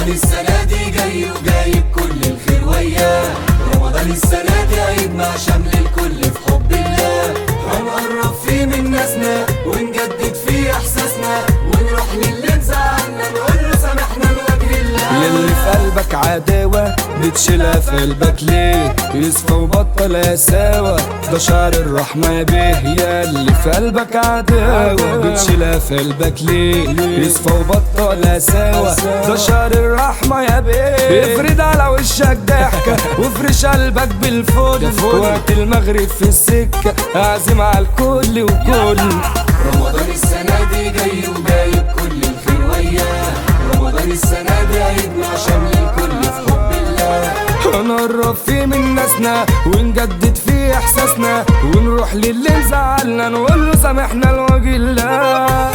رمضان السنة دي جاي وجايب كل الخير وياه رمضان السنة دي عيد مع شمل الكل في حب الله هنقرب فيه من ناسنا ونجدد فيه احساسنا ونروح للي مزعلنا نقول له سامحنا لوجه الله يلي في قلبك عداوة بتشيلها في قلبك ليه يصفى وبطل قساوة ده شعر الرحمة بيه يلي في قلبك عداوة بتشيلها في قلبك ليه يصفى وبطل قساوة ده شعر الرحمة يا بيه افرد على وشك ضحكة وافرش قلبك بالفل وقت المغرب في السكة اعزم على الكل وكل رمضان السنة دي جاي وجايب كل الخير وياه رمضان السنة دي عيد مع شمل الكل في حب الله هنقرب فيه من ناسنا ونجدد فيه احساسنا ونروح للي مزعلنا نقول له سامحنا لوجه الله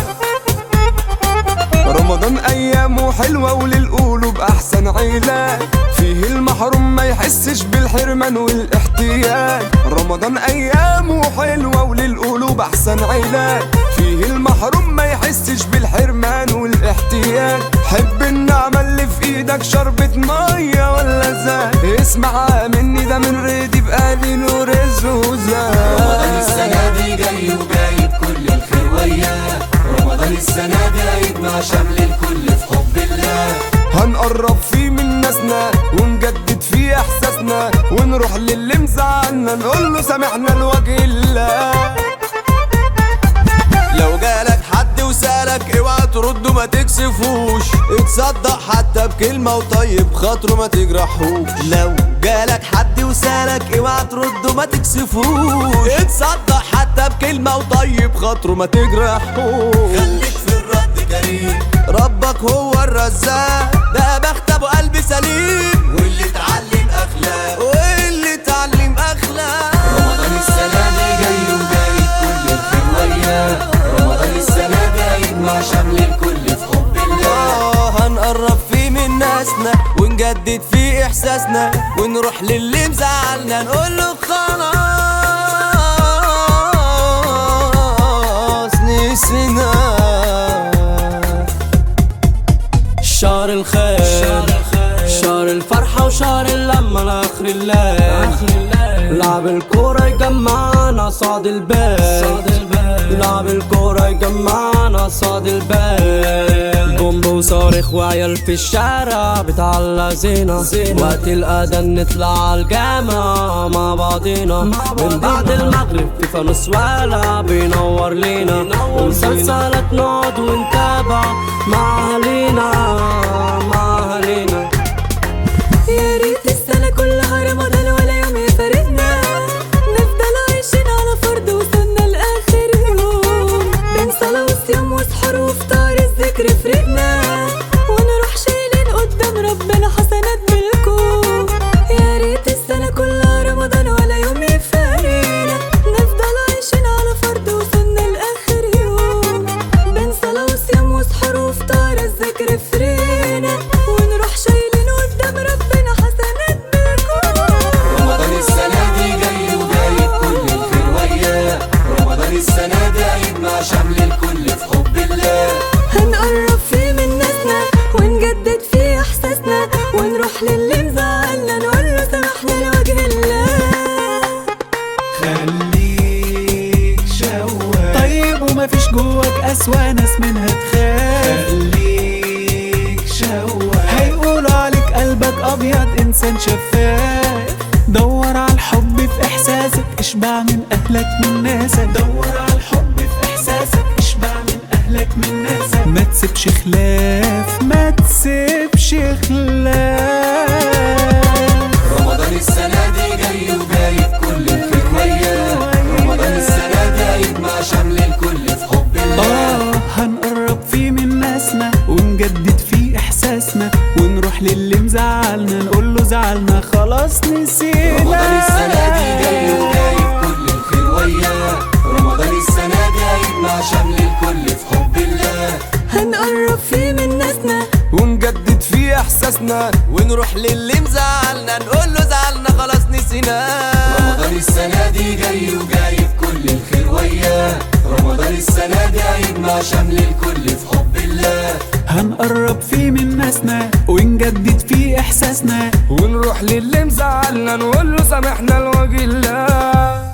رمضان ايامه حلوه وللقلوب احسن علاج فيه المحروم ما يحسش بالحرمان والاحتياج رمضان ايامه حلوه وللقلوب احسن علاج فيه المحروم ما يحسش بالحرمان والاحتياج حب النعمه اللي في ايدك شربة ميه ولا زاد اسمع مني ده من ريدي بقالي نور الزوزان رمضان السنة دي جاي وجايب كل الخير وياه رمضان السنة دي عيد مع شمل الكل في حب الله هنقرب فيه من ناسنا ونجدد فيه احساسنا ونروح للي مزعلنا نقول له سامحنا لوجه الله لو جالك حد وسألك اوعى ترد ما تكسفوش اتصدق حتى بكلمة وطيب خاطره ما تجرحوش لو جالك حد وسألك اوعى ترد ما تكسفوش اتصدق حتى بكلمة وطيب خاطره ما تجرحوش خليك في الرد كريم ربك هو الرزاق ده بخت ابو قلب سليم واللي اتعلم اخلاق واللي اتعلم اخلاق رمضان السنة دي جاي وجايب كل الخير وياه رمضان السنة دي عيد مع شمل الكل في حب الله آه هنقرب فيه من ناسنا ونجدد فيه احساسنا ونروح للي مزعلنا نقول له خلاص نسينا شهر الخير شهر الفرحة وشهر اللمة لآخر الليل لعب الكورة يجمعنا صاد البيت لعب الكورة يجمعنا صاد البيت بومب وصارخ وعيال في الشارع بتعلق زينة وقت الأذان نطلع على الجامع مع بعضينا من بعد المغرب في فنسوالا بينور لينا ومسلسلات نقعد ونتابع مع أهالينا مع أهالينا يا ريت السنة كلها رمضان ولا يوم يفارقنا نفضل عايشين على فرض وصلنا لآخر يوم بين صلاة وصيام وسحور وفطار الذكر فرقنا ونروح شايلين قدام ربنا حسنات بالكون يا ريت السنة كلها رمضان ولا يوم يفارقنا نفضل عايشين على فرض وصلنا لآخر يوم بين صلاة وصيام وسحور وفطار الذكر فرقنا ونروح شايلين قدام ربنا حسنات بالكون رمضان السنة دي جاي وجايب كل الخير وياه رمضان السنة دي عيد مع شمل الكل في حب الله هنقرب فيه من ناسنا ونجدد فيه احساسنا ونروح للي مزعلنا نقول له سامحنا لوجه الله خليك شواف طيب ومفيش جواك أسوأ ناس منها تخاف خليك شواف هيقولوا عليك قلبك أبيض إنسان شفاف دور على الحب في إحساسك اشبع من أهلك من ناسك دور على الحب في إحساسك اشبع من أهلك من ناسك ما تسيبش خلاف ما تسيبش خلاف رمضان السنة دي جاي وجايب كل الخير وياه رمضان السنة دي عيد مع شمل الكل في حب الله آه هنقرب فيه من ناسنا ونجدد فيه إحساسنا ونروح للي مزعلنا نقول له زعلنا خلاص نسينا رمضان السنة دي جاي وجايب كل الخير وياه رمضان السنة دي عيد مع شمل الكل في حب الله هنقرب فيه من ناسنا ونجدد فيه احساسنا ونروح للي مزعلنا نقول له زعلنا خلاص نسينا رمضان السنة دي جاي وجايب كل الخير وياه رمضان السنة دي عيد مع شمل الكل في حب الله هنقرب فيه من ناسنا ونجدد فيه احساسنا ونروح للي مزعلنا نقول له سامحنا لوجه الله